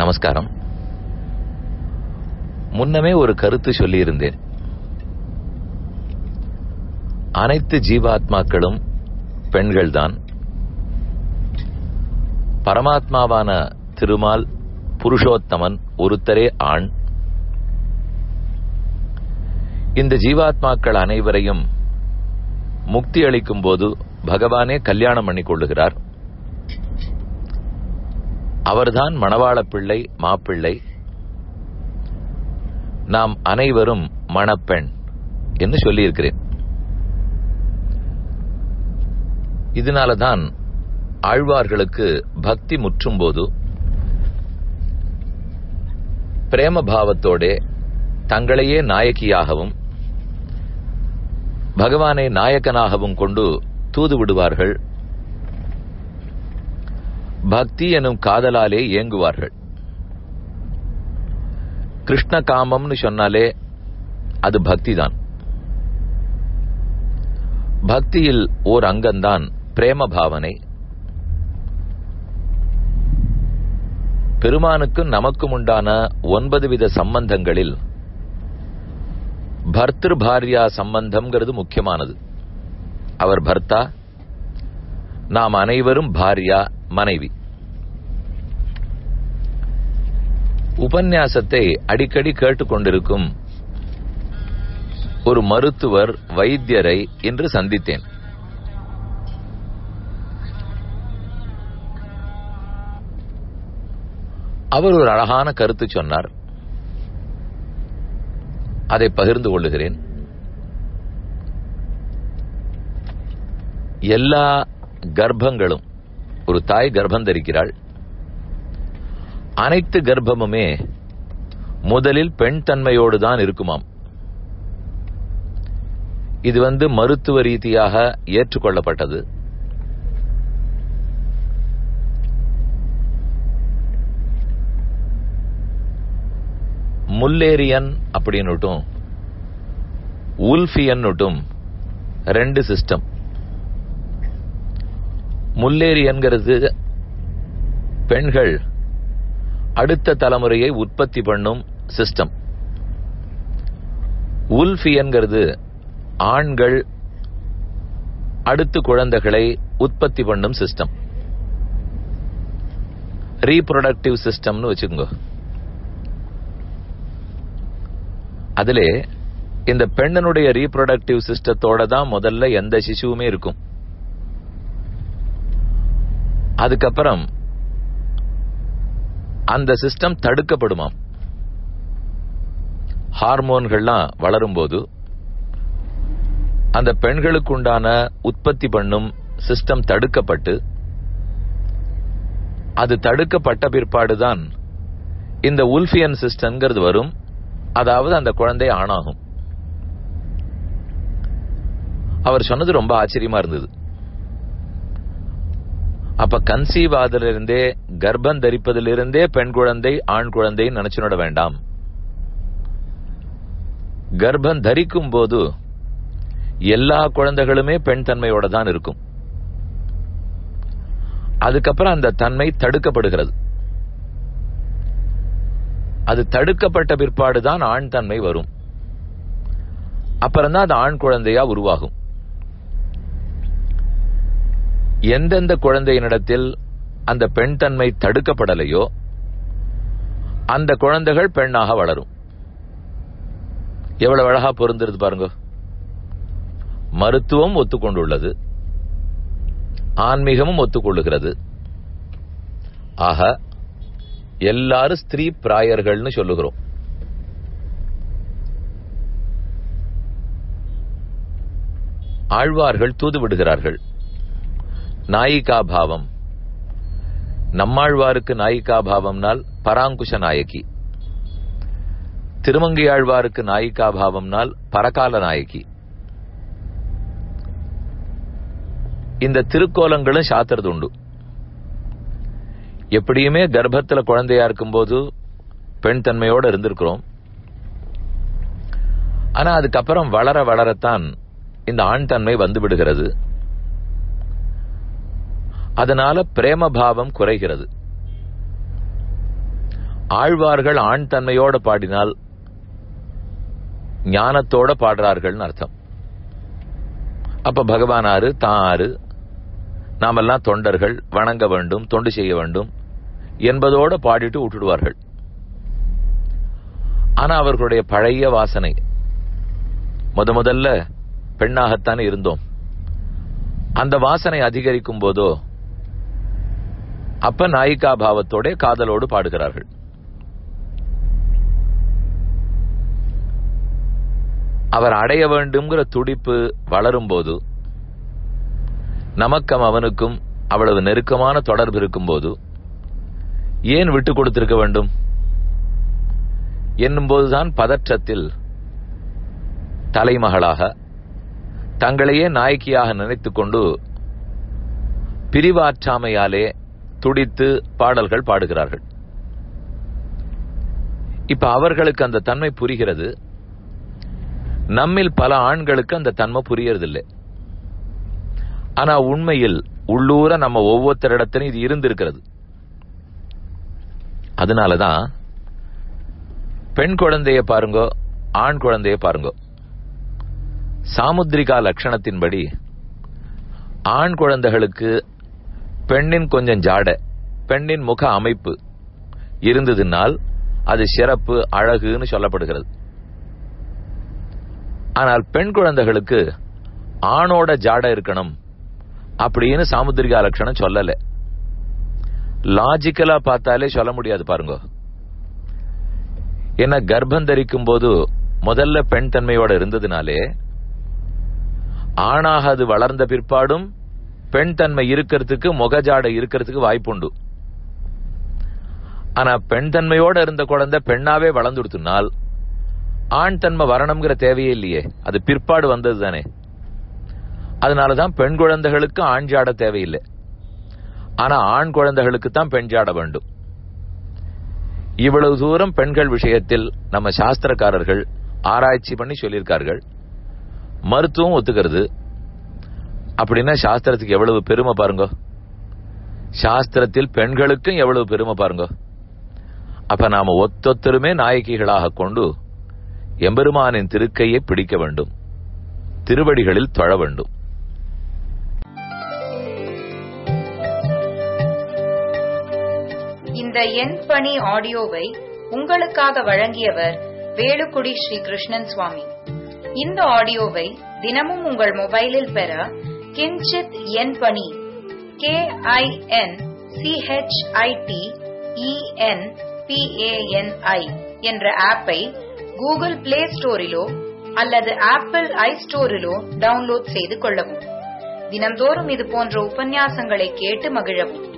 நமஸ்காரம் முன்னமே ஒரு கருத்து சொல்லியிருந்தேன் அனைத்து ஜீவாத்மாக்களும் பெண்கள்தான் பரமாத்மாவான திருமால் புருஷோத்தமன் ஒருத்தரே ஆண் இந்த ஜீவாத்மாக்கள் அனைவரையும் முக்தி அளிக்கும் போது பகவானே கல்யாணம் பண்ணிக் கொள்ளுகிறார் அவர்தான் மணவாள பிள்ளை மாப்பிள்ளை நாம் அனைவரும் மணப்பெண் என்று சொல்லியிருக்கிறேன் இதனாலதான் ஆழ்வார்களுக்கு பக்தி முற்றும் போது பிரேம பாவத்தோட தங்களையே நாயகியாகவும் பகவானை நாயகனாகவும் கொண்டு தூது விடுவார்கள் பக்தி எனும் காதலாலே ஏங்குவார்கள் கிருஷ்ண காமம்னு சொன்னாலே அது பக்திதான் பக்தியில் ஓர் அங்கம்தான் பிரேம பாவனை பெருமானுக்கும் நமக்கும் உண்டான ஒன்பது வித சம்பந்தங்களில் பர்திரு பாரியா சம்பந்தம்ங்கிறது முக்கியமானது அவர் பர்த்தா நாம் அனைவரும் பாரியா மனைவி உபன்யாசத்தை அடிக்கடி கேட்டுக்கொண்டிருக்கும் ஒரு மருத்துவர் வைத்தியரை இன்று சந்தித்தேன் அவர் ஒரு அழகான கருத்து சொன்னார் அதை பகிர்ந்து கொள்ளுகிறேன் எல்லா கர்ப்பங்களும் ஒரு தாய் கர்ப்பம் தரிக்கிறாள் அனைத்து கர்ப்பமுமே முதலில் பெண் தன்மையோடு தான் இருக்குமாம் இது வந்து மருத்துவ ரீதியாக ஏற்றுக்கொள்ளப்பட்டது முல்லேரியன் அப்படின்னுட்டும் உல்ஃபியன்னுட்டும் ரெண்டு சிஸ்டம் முல்லேரியன்கிறது பெண்கள் அடுத்த தலைமுறையை உற்பத்தி பண்ணும் சிஸ்டம் உல்ஃபியன்கிறது ஆண்கள் அடுத்து குழந்தைகளை உற்பத்தி பண்ணும் சிஸ்டம் ரீப்ரொடக்டிவ் சிஸ்டம்னு வச்சுக்கோங்க அதிலே இந்த பெண்ணனுடைய ரீப்ரொடக்டிவ் சிஸ்டத்தோட தான் முதல்ல எந்த சிசுவுமே இருக்கும் அதுக்கப்புறம் அந்த சிஸ்டம் தடுக்கப்படுமாம் ஹார்மோன்கள்லாம் வளரும்போது அந்த பெண்களுக்கு உண்டான உற்பத்தி பண்ணும் சிஸ்டம் தடுக்கப்பட்டு அது தடுக்கப்பட்ட பிற்பாடுதான் இந்த உல்ஃபியன் சிஸ்டம்ங்கிறது வரும் அதாவது அந்த குழந்தை ஆணாகும் அவர் சொன்னது ரொம்ப ஆச்சரியமா இருந்தது அப்ப கன்சீவ் ஆதிலிருந்தே கர்ப்பம் தரிப்பதிலிருந்தே பெண் குழந்தை ஆண் குழந்தை நினைச்சுட வேண்டாம் கர்ப்பம் தரிக்கும் போது எல்லா குழந்தைகளுமே பெண் தன்மையோட தான் இருக்கும் அதுக்கப்புறம் அந்த தன்மை தடுக்கப்படுகிறது அது தடுக்கப்பட்ட பிற்பாடுதான் ஆண் தன்மை வரும் அப்புறம்தான் அது ஆண் குழந்தையா உருவாகும் எந்தெந்த குழந்தையினிடத்தில் அந்த பெண் தன்மை தடுக்கப்படலையோ அந்த குழந்தைகள் பெண்ணாக வளரும் எவ்வளவு அழகா பொருந்திருது பாருங்க மருத்துவம் ஒத்துக்கொண்டுள்ளது ஆன்மீகமும் ஒத்துக்கொள்ளுகிறது ஆக எல்லாரும் ஸ்திரீ பிராயர்கள்னு சொல்லுகிறோம் ஆழ்வார்கள் தூது விடுகிறார்கள் நாயிகா பாவம் நம்மாழ்வாருக்கு நாயிகா பாவம்னால் பராங்குஷ நாயகி திருமங்கையாழ்வாருக்கு நாயிகா பாவம்னால் பரகால நாயகி இந்த திருக்கோலங்களும் சாத்துறது உண்டு எப்படியுமே கர்ப்பத்துல குழந்தையா இருக்கும்போது பெண் தன்மையோட இருந்திருக்கிறோம் ஆனா அதுக்கப்புறம் வளர வளரத்தான் இந்த ஆண் தன்மை வந்து விடுகிறது அதனால பிரேம பாவம் குறைகிறது ஆழ்வார்கள் ஆண் தன்மையோட பாடினால் ஞானத்தோட பாடுறார்கள்னு அர்த்தம் அப்ப பகவான் ஆறு தான் ஆறு நாமெல்லாம் தொண்டர்கள் வணங்க வேண்டும் தொண்டு செய்ய வேண்டும் என்பதோட பாடிட்டு விட்டுடுவார்கள் ஆனா அவர்களுடைய பழைய வாசனை முத முதல்ல பெண்ணாகத்தானே இருந்தோம் அந்த வாசனை அதிகரிக்கும் போதோ அப்ப நாயிகா பாவத்தோட காதலோடு பாடுகிறார்கள் அவர் அடைய வேண்டும்ங்கிற துடிப்பு வளரும் போது நமக்கும் அவனுக்கும் அவ்வளவு நெருக்கமான தொடர்பு இருக்கும் போது ஏன் விட்டு கொடுத்திருக்க வேண்டும் என்னும்போதுதான் பதற்றத்தில் தலைமகளாக தங்களையே நாயக்கியாக நினைத்துக் கொண்டு பிரிவாற்றாமையாலே துடித்து பாடல்கள் பாடுகிறார்கள் இப்ப அவர்களுக்கு அந்த தன்மை புரிகிறது நம்மில் பல ஆண்களுக்கு அந்த தன்மை புரியறதில்லை ஆனா உண்மையில் உள்ளூர நம்ம ஒவ்வொருத்தரிடத்திலும் இது இருந்திருக்கிறது அதனாலதான் பெண் குழந்தைய பாருங்க ஆண் குழந்தைய பாருங்க சாமுத்ரிகா லட்சணத்தின்படி ஆண் குழந்தைகளுக்கு பெண்ணின் கொஞ்சம் ஜாட பெண்ணின் முக அமைப்பு இருந்ததுனால் அது சிறப்பு அழகுன்னு சொல்லப்படுகிறது ஆனால் பெண் குழந்தைகளுக்கு ஆணோட ஜாட இருக்கணும் அப்படின்னு சாமுத்திரிகா லட்சணம் சொல்லல லாஜிக்கலா பார்த்தாலே சொல்ல முடியாது பாருங்க ஏன்னா கர்ப்பம் தரிக்கும் போது முதல்ல பெண் தன்மையோட இருந்ததுனாலே ஆணாக அது வளர்ந்த பிற்பாடும் பெண் தன்மை இருக்கிறதுக்கு முகஜாடை இருக்கிறதுக்கு வாய்ப்புண்டு ஆனா பெண் தன்மையோட இருந்த குழந்தை பெண்ணாவே வளர்ந்துடுத்துனால் ஆண் தன்மை வரணுங்கிற தேவையே இல்லையே அது பிற்பாடு வந்தது தானே அதனாலதான் பெண் குழந்தைகளுக்கு ஆண் ஜாட தேவையில்லை ஆனா ஆண் குழந்தைகளுக்கு தான் பெண் ஜாட வேண்டும் இவ்வளவு தூரம் பெண்கள் விஷயத்தில் நம்ம சாஸ்திரக்காரர்கள் ஆராய்ச்சி பண்ணி சொல்லியிருக்கார்கள் மருத்துவம் ஒத்துக்கிறது அப்படின்னா சாஸ்திரத்துக்கு எவ்வளவு பெருமை பாருங்க சாஸ்திரத்தில் பெண்களுக்கும் எவ்வளவு பெருமை பாருங்க அப்ப நாம ஒத்தொத்தருமே நாயகிகளாக கொண்டு எம்பெருமானின் திருக்கையை பிடிக்க வேண்டும் திருவடிகளில் தொழ வேண்டும் இந்த எண் பணி ஆடியோவை உங்களுக்காக வழங்கியவர் வேலுக்குடி ஸ்ரீ கிருஷ்ணன் சுவாமி இந்த ஆடியோவை தினமும் உங்கள் மொபைலில் பெற கிஞ்சித் எண் பணி கே ஐ என் சிஹெச்ஐடி இஎன் பிஏஎன்ஐ என்ற ஆப்பை கூகுள் பிளே ஸ்டோரிலோ அல்லது ஆப்பிள் ஐ ஸ்டோரிலோ டவுன்லோட் செய்து கொள்ளவும் தினம்தோறும் இது போன்ற உபன்யாசங்களை கேட்டு மகிழவும்